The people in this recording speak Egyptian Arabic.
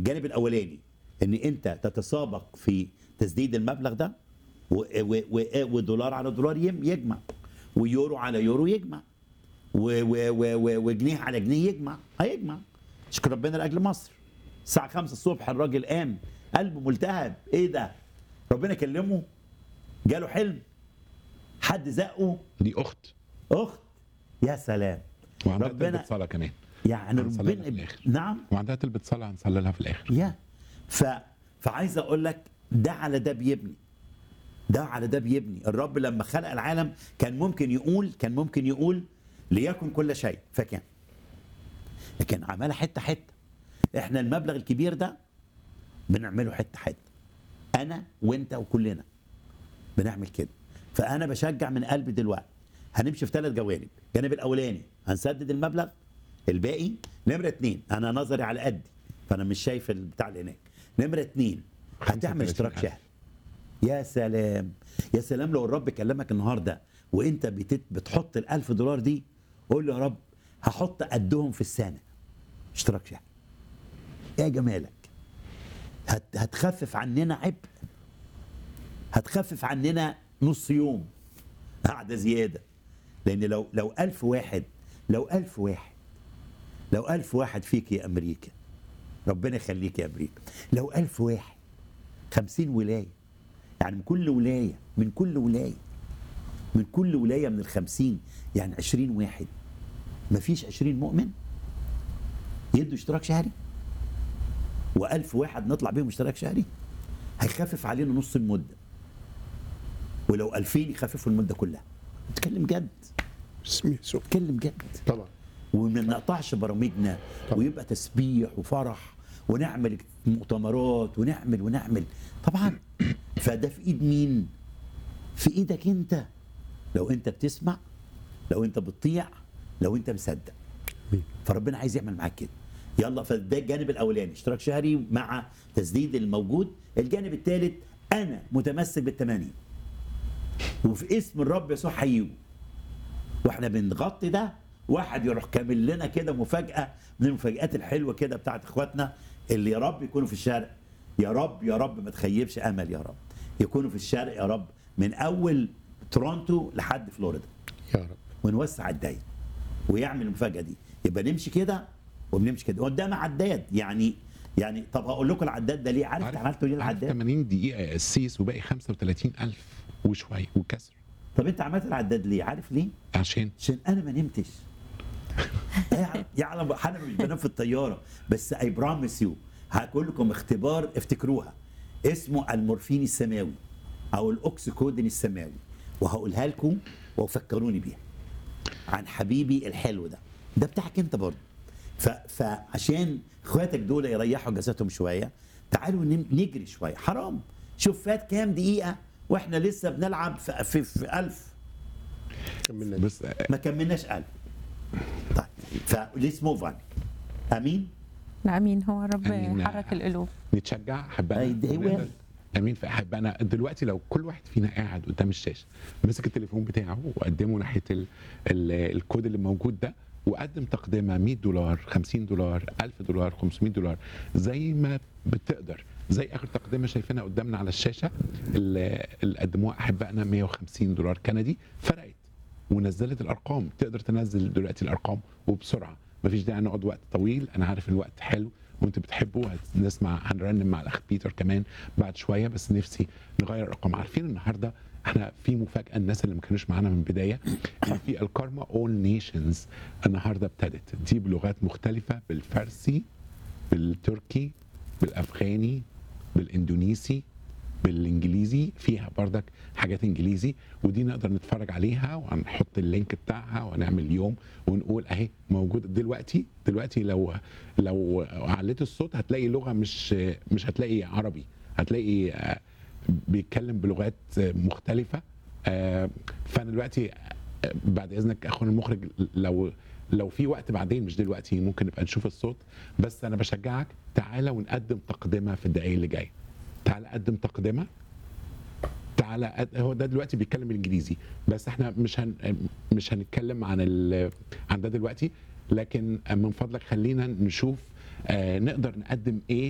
الجانب الاولاني ان انت تتسابق في تسديد المبلغ ده و- و- و- ودولار على دولار يم- يجمع ويورو على يورو يجمع و- و- و- و- وجنيه على جنيه يجمع هيجمع شكر ربنا لاجل مصر الساعه 5 الصبح الراجل قام قلبه ملتهب ايه ده ربنا كلمه جاله حلم حد زقه دي اخت اخت يا سلام وعندها ربنا- تلبة صلاه كمان يعني هنصلي لها في ربنا الآخر. نعم وعندها تلبة صلاه هنصلي لها في الاخر يا ف فعايز اقول لك ده على ده بيبني ده على ده بيبني الرب لما خلق العالم كان ممكن يقول كان ممكن يقول ليكن كل شيء فكان لكن عملها حته حته احنا المبلغ الكبير ده بنعمله حته حته انا وانت وكلنا بنعمل كده فانا بشجع من قلبي دلوقتي هنمشي في ثلاث جوانب الجانب الاولاني هنسدد المبلغ الباقي نمره اتنين انا نظري على قدي فانا مش شايف البتاع اللي هناك نمره اتنين هتعمل اشتراك 35,000. شهري يا سلام يا سلام لو الرب كلمك النهارده وانت بتت بتحط الألف دولار دي قول له يا رب هحط قدهم في السنه اشتراك شهري يا جمالك هت هتخفف عننا عبء هتخفف عننا نص يوم قعدة زيادة لأن لو لو ألف واحد لو ألف واحد لو ألف واحد فيك يا أمريكا ربنا يخليك يا أمريكا لو ألف واحد خمسين ولاية يعني من كل ولاية من كل ولاية من كل ولاية من الخمسين يعني عشرين واحد مفيش عشرين مؤمن يدوا اشتراك شهري وألف واحد نطلع بيهم اشتراك شهري هيخفف علينا نص المدة ولو ألفين يخففوا المدة كلها نتكلم جد باسم يسوع نتكلم جد طبعا وما نقطعش برامجنا طبعا. ويبقى تسبيح وفرح ونعمل مؤتمرات ونعمل ونعمل طبعا فده في ايد مين في ايدك انت لو انت بتسمع لو انت بتطيع لو انت مصدق مين. فربنا عايز يعمل معاك كده يلا فده الجانب الاولاني اشتراك شهري مع تسديد الموجود الجانب الثالث انا متمسك بالتمانين وفي اسم الرب يسوع هيجوا واحنا بنغطي ده واحد يروح كامل لنا كده مفاجاه من المفاجات الحلوه كده بتاعت اخواتنا اللي يا رب يكونوا في الشرق يا رب يا رب ما تخيبش امل يا رب يكونوا في الشرق يا رب من اول تورونتو لحد فلوريدا يا رب ونوسع الدايره ويعمل المفاجاه دي يبقى نمشي كده وبنمشي كده قدام عداد يعني يعني طب هقول لكم العداد ده ليه عارف عملتوا ليه عارف العداد 80 دقيقه قسيس وباقي 35000 وشويه وكسر طب انت عملت العداد ليه عارف ليه عشان عشان انا ما نمتش يعلم- يعلم انا مش بنام في الطياره بس اي برامس يو هقول لكم اختبار افتكروها اسمه المورفين السماوي او الاوكسيكودين السماوي وهقولها لكم وفكروني بيها عن حبيبي الحلو ده ده بتاعك انت برضه ف... فعشان اخواتك دول يريحوا جسدهم شويه تعالوا نم- نجري شويه حرام شوف فات كام دقيقه واحنا لسه بنلعب في, في, في ألف كملنا بس ما كملناش قلب طيب فليتس موف اون امين امين هو رب أمين. يحرك القلوب نتشجع احبائنا أي ده هو. امين في احبائنا دلوقتي لو كل واحد فينا قاعد قدام الشاشه مسك التليفون بتاعه وقدمه ناحيه ال ال الكود اللي موجود ده وقدم تقدمه 100 دولار 50 دولار 1000 دولار 500 دولار زي ما بتقدر زي اخر تقدمه شايفينها قدامنا على الشاشه اللي اللي قدموها احبائنا 150 دولار كندي فرقت ونزلت الارقام تقدر تنزل دلوقتي الارقام وبسرعه مفيش داعي نقعد وقت طويل انا عارف الوقت حلو وانتوا بتحبوا هنسمع هنرنم مع الاخ بيتر كمان بعد شويه بس نفسي نغير الارقام عارفين النهارده احنا في مفاجاه الناس اللي ما كانوش معانا من البدايه ان في الكارما اول نيشنز النهارده ابتدت دي بلغات مختلفه بالفارسي بالتركي بالافغاني بالاندونيسي بالانجليزي فيها بردك حاجات انجليزي ودي نقدر نتفرج عليها وهنحط اللينك بتاعها ونعمل يوم ونقول اهي موجوده دلوقتي دلوقتي لو لو عليت الصوت هتلاقي لغه مش مش هتلاقي عربي هتلاقي آه، بيتكلم بلغات آه، مختلفه آه، فانا دلوقتي آه، بعد اذنك اخونا المخرج لو لو في وقت بعدين مش دلوقتي ممكن نبقى نشوف الصوت بس انا بشجعك تعالى ونقدم تقدمه في الدقائق اللي جايه تعالى قدم تقدمه تعالى قد- هو ده دلوقتي بيتكلم بالانجليزي بس احنا مش هن مش هنتكلم عن ال... عن ده دلوقتي لكن من فضلك خلينا نشوف آه نقدر نقدم ايه